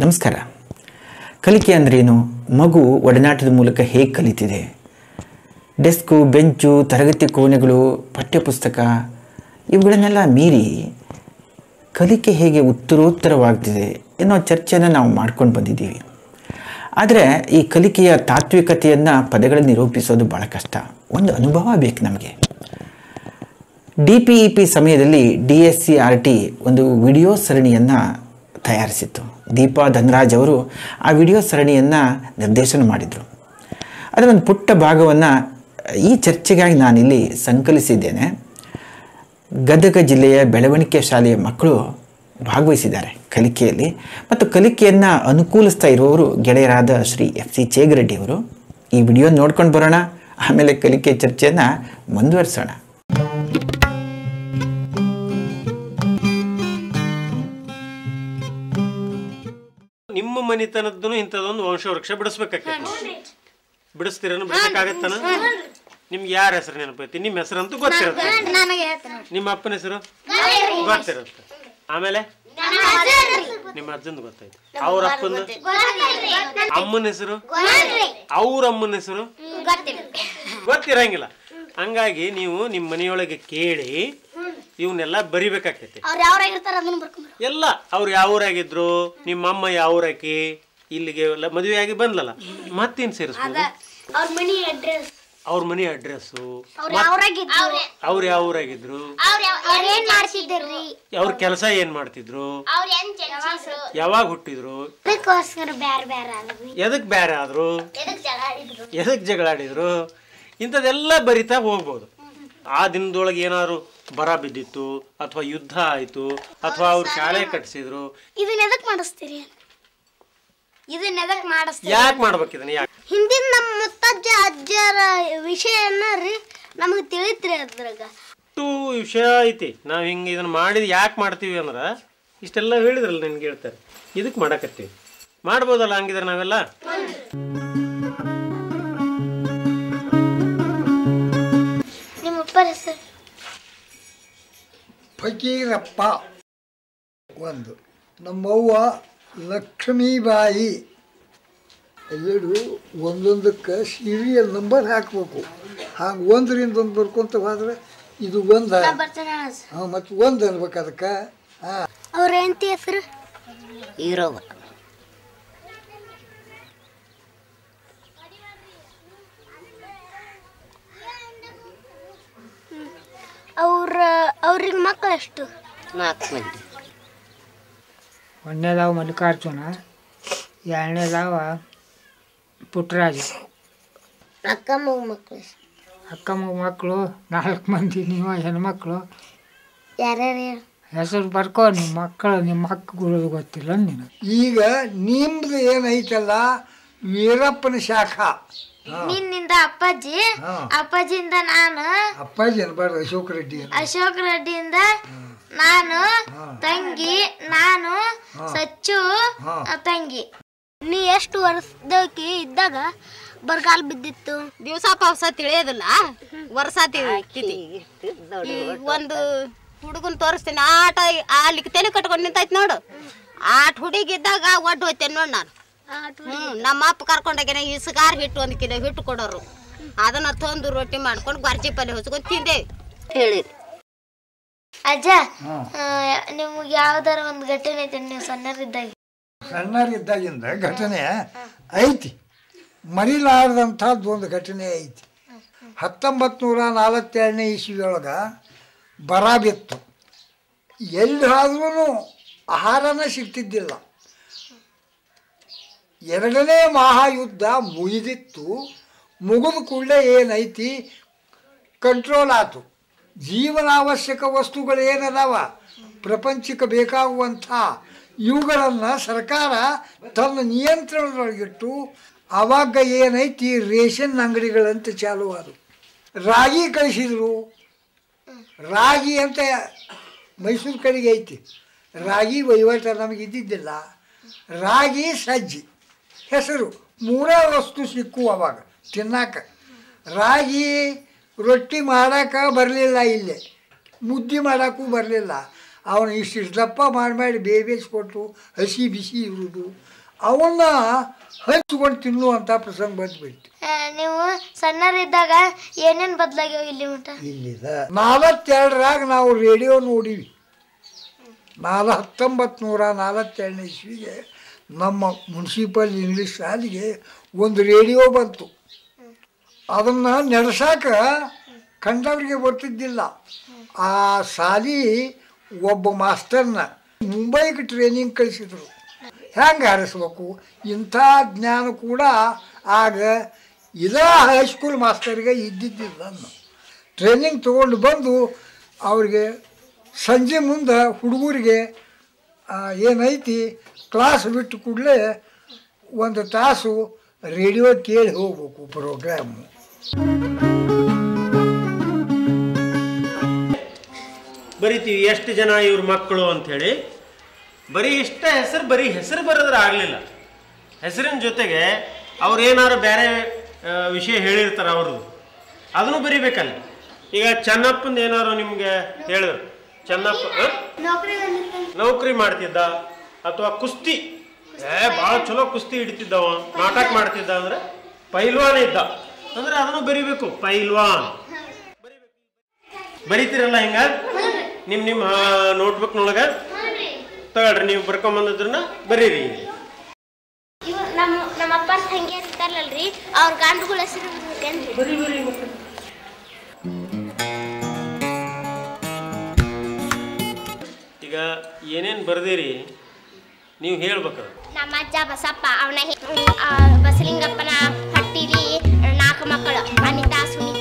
ನಮಸ್ಕಾರ ಕಲಿಕೆ ಅಂದ್ರೇನು ಮಗು ಒಡನಾಟದ ಮೂಲಕ ಹೇಗೆ ಕಲಿತಿದೆ ಡೆಸ್ಕು ಬೆಂಚು ತರಗತಿ ಕೋಣೆಗಳು ಪಠ್ಯಪುಸ್ತಕ ಇವುಗಳನ್ನೆಲ್ಲ ಮೀರಿ ಕಲಿಕೆ ಹೇಗೆ ಉತ್ತರೋತ್ತರವಾಗ್ತಿದೆ ಎನ್ನೋ ಚರ್ಚೆಯನ್ನು ನಾವು ಮಾಡ್ಕೊಂಡು ಬಂದಿದ್ದೀವಿ ಆದರೆ ಈ ಕಲಿಕೆಯ ತಾತ್ವಿಕತೆಯನ್ನು ಪದಗಳಲ್ಲಿ ನಿರೂಪಿಸೋದು ಭಾಳ ಕಷ್ಟ ಒಂದು ಅನುಭವ ಬೇಕು ನಮಗೆ ಡಿ ಪಿ ಇ ಪಿ ಸಮಯದಲ್ಲಿ D S C R T ಒಂದು ವಿಡಿಯೋ ಸರಣಿಯನ್ನು ತಯಾರಿಸಿತ್ತು ದೀಪಾ ಧನರಾಜ್ ಅವರು ಆ ವಿಡಿಯೋ ಸರಣಿಯನ್ನು ನಿರ್ದೇಶನ ಮಾಡಿದರು ಅದರ ಒಂದು ಪುಟ್ಟ ಭಾಗವನ್ನು ಈ ಚರ್ಚೆಗಾಗಿ ನಾನಿಲ್ಲಿ ಸಂಕಲಿಸಿದ್ದೇನೆ ಗದಗ ಜಿಲ್ಲೆಯ ಬೆಳವಣಿಗೆ ಶಾಲೆಯ ಮಕ್ಕಳು ಭಾಗವಹಿಸಿದ್ದಾರೆ ಕಲಿಕೆಯಲ್ಲಿ ಮತ್ತು ಕಲಿಕೆಯನ್ನು ಅನುಕೂಲಿಸ್ತಾ ಇರುವವರು ಗೆಳೆಯರಾದ ಶ್ರೀ ಎಫ್ ಸಿ ಚೇಗರೆಡ್ಡಿ ಅವರು ಈ ವಿಡಿಯೋ ನೋಡ್ಕೊಂಡು ಬರೋಣ ಆಮೇಲೆ ಕಲಿಕೆ ಚರ್ಚೆಯನ್ನು ಮುಂದುವರಿಸೋಣ ನಿಮ್ಮ ಮನಿತನದ್ದು ಇಂಥದೊಂದು ವಂಶವೃಕ್ಷ ಬಿಡಿಸ್ಬೇಕಾಗ್ತೈತಿ ಬಿಡಿಸ್ತೀರೇನು ಬಿಡಿಸ್ಬೇಕಾಗತ್ತನ ನಿಮ್ಗೆ ಯಾರ ಹೆಸರು ನೆನಪೈತಿ ನಿಮ್ಮ ಹೆಸರಂತೂ ಗೊತ್ತಿರುತ್ತೆ ನನಗೆ ಹೇಳ್ತಾನೆ ನಿಮ್ಮ ಅಪ್ಪನ ಹೆಸರು ಗೊತ್ತಿರುತ್ತೆ ಆಮೇಲೆ ನಿಮ್ಮ ಅಜ್ಜಂದು ಗೊತ್ತಾಯ್ತು ಅವ್ರ ಅಪ್ಪನ ಅಮ್ಮನ ಹೆಸರು ಅವ್ರ ಅಮ್ಮನ ಹೆಸರು ಗೊತ್ತಿರಂಗಿಲ್ಲ ಹಂಗಾಗಿ ನೀವು ನಿಮ್ಮ ಮನೆಯೊಳಗೆ ಕೇಳಿ ಇವನ್ನೆಲ್ಲ ಬರಿಬೇಕಾಗ್ತೈತಿ ಅವ್ರು ಯಾವ್ರಾಗಿರ್ತಾರ ಅದನ್ನ ಬರ್ಕೊಂಬ ಎಲ್ಲ ಅವ್ರು ಯಾವ ಊರಾಗಿದ್ರು ನಿಮ್ಮ ಅಮ್ಮ ಯಾವ ಊರಾಕಿ ಇಲ್ಲಿಗೆ ಎಲ್ಲ ಮದುವೆ ಆಗಿ ಬಂದ್ಲಲ್ಲ ಮತ್ತೇನು ಸೇರಿಸ್ಬೋದು ಅವ್ರ ಮನಿ ಅಡ್ರೆಸ್ ಅವ್ರ ಮನೆ ಅಡ್ರೆಸ್ಸು ಅವ್ರು ಯಾವ್ರಾಗಿದ್ರು ಅವ್ರು ಯಾವ ಊರಾಗಿದ್ರು ಅವ್ರ ಏನ್ ಮಾಡ್ತಿದ್ರಿ ಅವ್ರ ಕೆಲಸ ಏನ್ ಮಾಡ್ತಿದ್ರು ಅವ್ರ ಏನ್ ಚರ್ಚಿಸ್ರು ಯಾವಾಗ ಹುಟ್ಟಿದ್ರು ಅದಕ್ಕೋಸ್ಕರ ಬ್ಯಾರೆ ಬ್ಯಾರೆ ಆದ್ವಿ ಎದಕ್ ಬ್ಯಾರೆ ಆದ್ರು ಎದಕ್ ಜಗಳ ಆಡಿದ್ರು ಎದಕ್ ಜಗಳಾಡಿದ್ರು ಇಂಥದ್ದೆಲ್ಲ ಬರಿತಾ ಹೋಗ್ಬೋದು ಆ ದಿನದೊಳಗೆ ಏನಾದ್ರು ಬರ ಬಿದ್ದಿತ್ತು ಅಥವಾ ಯುದ್ಧ ಆಯ್ತು ಅಥವಾ ಅವ್ರು ಶಾಲೆ ಕಟ್ಸಿದ್ರು ಇದನ್ನ ಎದಕ್ ಮಾಡಿಸ್ತೀರಿ ಇದನ್ನ ಎದಕ್ ಮಾಡಿಸ್ತೀರಿ ಯಾಕೆ ಮಾಡ್ಬೇಕು ಇದನ್ನ ಯಾಕೆ ಹಿಂದಿನ ನಮ್ಮ ಮುತ್ತಜ್ಜ ಅಜ್ಜರ ವಿಷಯನ ರೀ ನಮಗೆ ತಿಳಿತ್ರಿ ಅದ್ರಾಗ ಅಷ್ಟು ವಿಷಯ ಐತಿ ನಾವು ಹಿಂಗೆ ಇದನ್ನ ಮಾಡಿದ್ ಯಾಕೆ ಮಾಡ್ತೀವಿ ಅಂದ್ರೆ ಇಷ್ಟೆಲ್ಲ ಹೇಳಿದ್ರಲ್ಲ ನಿನ್ಗೆ ಹೇಳ್ತಾರೆ ಇದಕ್ಕೆ ಮಾಡಕತ್ತೀವಿ ಮಾಡ್ಬೋದಲ್ಲ ಹಂಗಿದ್ರೆ ನಾವೆಲ್ಲ ನಿಮ್ಮ ಅಪ್ಪರ ಹೆಸರು ಫಕೀರಪ್ಪ ಒಂದು ನಮ್ಮವ್ವ ಲಕ್ಷ್ಮೀಬಾಯಿ ಎರಡು ಒಂದೊಂದಕ್ಕೆ ಸೀರಿಯಲ್ ನಂಬರ್ ಹಾಕಬೇಕು ಹಾಗೆ ಒಂದರಿಂದ ಒಂದು ಬರ್ಕೊಂತ ಹೋದ್ರೆ ಇದು ಒಂದು ಬರ್ತೇನೆ ಹಾಂ ಮತ್ತು ಒಂದು ಅನ್ಬೇಕು ಅದಕ್ಕೆ ಹಾಂ ಅವ್ರ ಹೆಂಡತಿ ಹೆಸರು ಇರೋವ ಅವ್ರ ಅವ್ರಿಗೆ ಮಕ್ಕಳು ಎಷ್ಟು ನಾಲ್ಕು ಮಂದಿ ಒಂದನೇದಾವ ಮಲ್ಲಿಕಾರ್ಜುನ ಎರಡನೇದಾವ ಪುಟ್ಟರಾಜ ಅಕ್ಕ ಮಗ ಮಕ್ಕಳು ಎಷ್ಟು ಅಕ್ಕ ಮಗ ಮಕ್ಕಳು ನಾಲ್ಕು ಮಂದಿ ನೀವು ಹೆಣ್ಮಕ್ಳು ಯಾರ್ಯಾರು ಹೆಸರು ಬರ್ಕೋ ನಿಮ್ಮ ಮಕ್ಕಳು ನಿಮ್ಮ ಮಕ್ಕಳು ಗೊತ್ತಿಲ್ಲ ನೀನು ಈಗ ನಿಮ್ದು ಏನೈತಲ್ಲ ವೀರಪ್ಪನ ಶಾಖಾ ನಿನ್ನಿಂದ ಅಪ್ಪಾಜಿ ಹಾ. ಅಪ್ಪಾಜಿಯಿಂದ ನಾನು ಅಪ್ಪಾಜಿ ಅನ್ಬಾರ್ದು ಅಶೋಕ್ ರೆಡ್ಡಿ ಅಂತ ಅಶೋಕ್ ರೆಡ್ಡಿಯಿಂದ ನಾನು ತಂಗಿ ನಾನು ಸಚ್ಚು ಹಾ. ಆ, ತಂಗಿ ನೀ ಎಷ್ಟು ವರ್ಷದಕ್ಕೆ ಇದ್ದಾಗ ಬರಗಾಲ ಬಿದ್ದಿತ್ತು ದಿವಸ ಪವಸ ತಿಳಿಯೋದಿಲ್ಲ ವರ್ಷ ತಿಳಿತೀವಿ ಒಂದು ಹುಡುಗನ್ ತೋರಿಸ್ತೀನಿ ಆಟ ಅಲ್ಲಿ ತಲೆ ಕಟ್ಕೊಂಡು ನಿಂತೈತಿ ನೋಡು ಆಟ ಹುಡುಗಿದ್ದಾಗ ಒಡ್ಡು ಹೋಯ್ತೇನೆ ನೋಡಿ ನಾನು ಹ್ಞೂ ನಮ್ಮ ಅಪ್ಪ ಕರ್ಕೊಂಡೋಗ್ಯಾನ ಇಸ್ಗಾರ್ ಹಿಟ್ಟು ಒಂದು ಕಿಲೋ ಹಿಟ್ಟು ಕೊಡೋರು ಅದನ್ನ ತಂದು ರೊಟ್ಟಿ ಮಾಡ್ಕೊಂಡು ಗರ್ಜಿ ಪಲ್ಯ ಹೊಚ್ಕೊಂಡು ತಿಂದೇವಿ ಹೇಳಿರಿ ಅಜ್ಜ ನಿಮ್ಗೆ ಯಾವ್ದಾರ ಒಂದು ಘಟನೆ ಐತೆ ನೀವು ಸಣ್ಣರಿದ್ದಾಗ ಸಣ್ಣರಿದ್ದಾಗಿಂದ ಘಟನೆ ಐತಿ ಮರಿಲಾರದಂಥದ್ದು ಒಂದು ಘಟನೆ ಐತಿ ಹತ್ತೊಂಬತ್ತು ನೂರ ನಲವತ್ತೆರಡನೇ ಇಸ್ವಿಯೊಳಗೆ ಬರ ಬಿತ್ತು ಎಲ್ಲಿಯಾದ್ರೂ ಆಹಾರನೇ ಸಿಗ್ತಿದ್ದಿಲ್ಲ ಎರಡನೇ ಮಹಾಯುದ್ಧ ಮುಗಿದಿತ್ತು ಮುಗಿದ ಕೂಡಲೇ ಏನೈತಿ ಕಂಟ್ರೋಲ್ ಆತು ಜೀವನಾವಶ್ಯಕ ವಸ್ತುಗಳು ಏನದಾವ ಪ್ರಪಂಚಕ್ಕೆ ಬೇಕಾಗುವಂಥ ಇವುಗಳನ್ನು ಸರ್ಕಾರ ತನ್ನ ನಿಯಂತ್ರಣದೊಳಗಿಟ್ಟು ಆವಾಗ ಏನೈತಿ ರೇಷನ್ ಅಂಗಡಿಗಳಂತ ಚಾಲು ಆದವು ರಾಗಿ ಕಳಿಸಿದ್ರು ರಾಗಿ ಅಂತ ಮೈಸೂರು ಕಡೆಗೆ ಐತಿ ರಾಗಿ ವಹಿವಾಟ ನಮಗೆ ಇದ್ದಿದ್ದಿಲ್ಲ ರಾಗಿ ಸಜ್ಜಿ ಹೆಸರು ಮೂರೇ ವಸ್ತು ಸಿಕ್ಕು ಅವಾಗ ತಿನ್ನಾಕ ರಾಗಿ ರೊಟ್ಟಿ ಮಾಡಕ್ಕೆ ಬರಲಿಲ್ಲ ಇಲ್ಲೇ ಮುದ್ದೆ ಮಾಡೋಕ್ಕೂ ಬರಲಿಲ್ಲ ಅವನು ಇಷ್ಟಿಷ್ಟು ದಪ್ಪ ಮಾಡಿ ಮಾಡಿ ಬೇಯಿಸ್ಕೊಟ್ಟು ಹಸಿ ಬಿಸಿ ಇರುವುದು ಅವನ್ನ ಹಂಚ್ಕೊಂಡು ತಿನ್ನುವಂಥ ಪ್ರಸಂಗ ಬಂದ್ಬಿಡ್ತು ನೀವು ಸಣ್ಣರಿದ್ದಾಗ ಏನೇನ್ ಬದಲಾಗ್ಯಾವ ಇಲ್ಲಿ ಮಟ ಇಲ್ಲಿದ ನಾಲ್ವತ್ತೆರಡರಾಗ ನಾವು ರೇಡಿಯೋ ನೋಡಿವಿ ನಾಲ್ ಹತ್ತೊಂಬತ್ತು ನೂರ ನಾಲ್ವತ್ತೆರಡನೇ ಇಸ್ವಿಗೆ ನಮ್ಮ ಮುನ್ಸಿಪಲ್ ಇಂಗ್ಲೀಷ್ ಶಾಲೆಗೆ ಒಂದು ರೇಡಿಯೋ ಬಂತು ಅದನ್ನು ನಡೆಸಾಕ ಕಂಡವರಿಗೆ ಗೊತ್ತಿದ್ದಿಲ್ಲ ಆ ಶಾಲಿ ಒಬ್ಬ ಮಾಸ್ತರ್ನ ಮುಂಬೈಗೆ ಟ್ರೈನಿಂಗ್ ಕಳಿಸಿದ್ರು ಹೆಂಗೆ ಹಾರಿಸ್ಬೇಕು ಇಂಥ ಜ್ಞಾನ ಕೂಡ ಆಗ ಇದೇ ಹೈಸ್ಕೂಲ್ ಮಾಸ್ತರ್ಗೆ ಇದ್ದಿದ್ದಿಲ್ಲ ನಾನು ಟ್ರೈನಿಂಗ್ ತೊಗೊಂಡು ಬಂದು ಅವ್ರಿಗೆ ಸಂಜೆ ಮುಂದೆ ಹುಡುಗರಿಗೆ ಆ, ಏನೈತಿ ಕ್ಲಾಸ್ ಬಿಟ್ಟು ಕೂಡಲೇ ಒಂದು ತಾಸು ರೇಡಿಯೋ ಕೇಳಿ ಹೋಗ್ಬೇಕು ಪ್ರೋಗ್ರಾಮು ಬರಿತೀವಿ ಎಷ್ಟು ಜನ ಇವ್ರ ಮಕ್ಕಳು ಅಂಥೇಳಿ ಬರೀ ಇಷ್ಟ ಹೆಸರು ಬರೀ ಹೆಸರು ಬರೆದ್ರೆ ಆಗಲಿಲ್ಲ ಹೆಸರಿನ ಜೊತೆಗೆ ಅವ್ರು ಏನಾದ್ರು ಬೇರೆ ಆ, ವಿಷಯ ಹೇಳಿರ್ತಾರೆ ಅವ್ರದ್ದು ಅದನ್ನು ಬರಿಬೇಕಲ್ಲ ಈಗ ಚೆನ್ನಪ್ಪಂದು ಏನಾದ್ರು ನಿಮಗೆ ಹೇಳಿದ್ರು ಚೆನ್ನಪ್ಪ ಆ? ನೌಕರಿ ನೌಕರಿ ಮಾಡ್ತಿದ್ದ ಅಥವಾ ಕುಸ್ತಿ ಏ ಭಾಳ ಚಲೋ ಕುಸ್ತಿ ಹಿಡಿತಿದ್ದವ ನಾಟಕ ಮಾಡ್ತಿದ್ದ ಅಂದ್ರೆ ಪೈಲ್ವಾನ್ ಇದ್ದ ಅಂದ್ರೆ ಅದನ್ನು ಬರಿಬೇಕು ಪೈಲ್ವಾನ್ ಬರಿತೀರಲ್ಲ ಹಿಂಗ ನಿಮ್ ನಿಮ್ಮ ನೋಟ್ಬುಕ್ನೊಳಗ ತಗೊಳ್ರಿ ನೀವು ಬರ್ಕೊಂಬಂದದ್ರನ್ನ ಬರೀರಿ ಇವ ನಮ್ಮ ನಮ್ಮ ಅಪ್ಪನ ತಂಗಿ ಇರ್ತಾರಲ್ರಿ ಅವ್ರ ಗಂಡುಗಳ ಹೆಸರು ಇರ್ಬೇಕೇನ್ರಿ ಬರಿ ಬರಿ ಮತ್ತೆ. ಈಗ ಏನೇನು ಬರ್ದಿರಿ ನೀವು ಹೇಳ್ಬೇಕು ನಮ್ಮ ಅಜ್ಜ ಬಸಪ್ಪ ಅವನ ಬಸಲಿಂಗಪ್ಪನ ಹಟ್ಟಿಲಿ ನಾಲ್ಕು ಮಕ್ಕಳು ಅನಿತಾ ಸುನೀತಾ